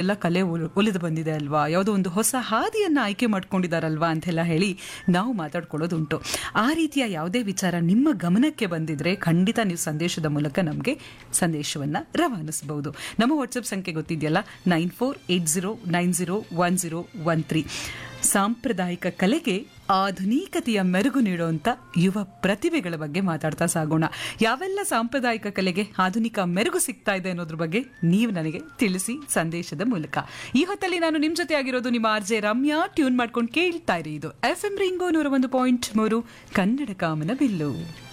ಇಷ್ಟೆಲ್ಲ ಕಲೆ ಉಲ್- ಒಲಿದು ಬಂದಿದೆ ಅಲ್ವಾ ಯಾವುದೋ ಒಂದು ಹೊಸ ಹಾದಿಯನ್ನು ಆಯ್ಕೆ ಮಾಡ್ಕೊಂಡಿದ್ದಾರಲ್ವಾ ಅಂತೆಲ್ಲ ಹೇಳಿ ನಾವು ಮಾತಾಡ್ಕೊಳ್ಳೋದುಂಟು ಆ ರೀತಿಯ ಯಾವುದೇ ವಿಚಾರ ನಿಮ್ಮ ಗಮನಕ್ಕೆ ಬಂದಿದ್ರೆ ಖಂಡಿತ ನೀವು ಸಂದೇಶದ ಮೂಲಕ ನಮಗೆ ಸಂದೇಶವನ್ನು ರವಾನಿಸಬಹುದು ನಮ್ಮ ವಾಟ್ಸಪ್ ಸಂಖ್ಯೆ ಗೊತ್ತಿದೆಯಲ್ಲ nine four eight zero nine zero one zero one three ಸಾಂಪ್ರದಾಯಿಕ ಕಲೆಗೆ ಆಧುನಿಕತೆಯ ಮೆರುಗು ನೀಡುವಂತ ಯುವ ಪ್ರತಿಭೆಗಳ ಬಗ್ಗೆ ಮಾತಾಡ್ತಾ ಸಾಗೋಣ ಯಾವೆಲ್ಲ ಸಾಂಪ್ರದಾಯಿಕ ಕಲೆಗೆ ಆಧುನಿಕ ಮೆರುಗು ಸಿಗ್ತಾ ಇದೆ ಅನ್ನೋದ್ರ ಬಗ್ಗೆ ನೀವು ನನಗೆ ತಿಳಿಸಿ ಸಂದೇಶದ ಮೂಲಕ ಈ ಹೊತ್ತಲ್ಲಿ ನಾನು ನಿಮ್ ಜೊತೆ ಆಗಿರೋದು ನಿಮ್ಮ ಆರ್ ಜೆ ರಮ್ಯಾ ಟ್ಯೂನ್ ಮಾಡ್ಕೊಂಡು ಕೇಳ್ತಾ ಇರಿ ಇದು ಎಫ್ ಎಂ ರಿಂಗೋ ನೂರ ಒಂದು ಪಾಯಿಂಟ್ ಮೂರು ಕನ್ನಡ ಕಾಮನ ಬಿಲ್ಲು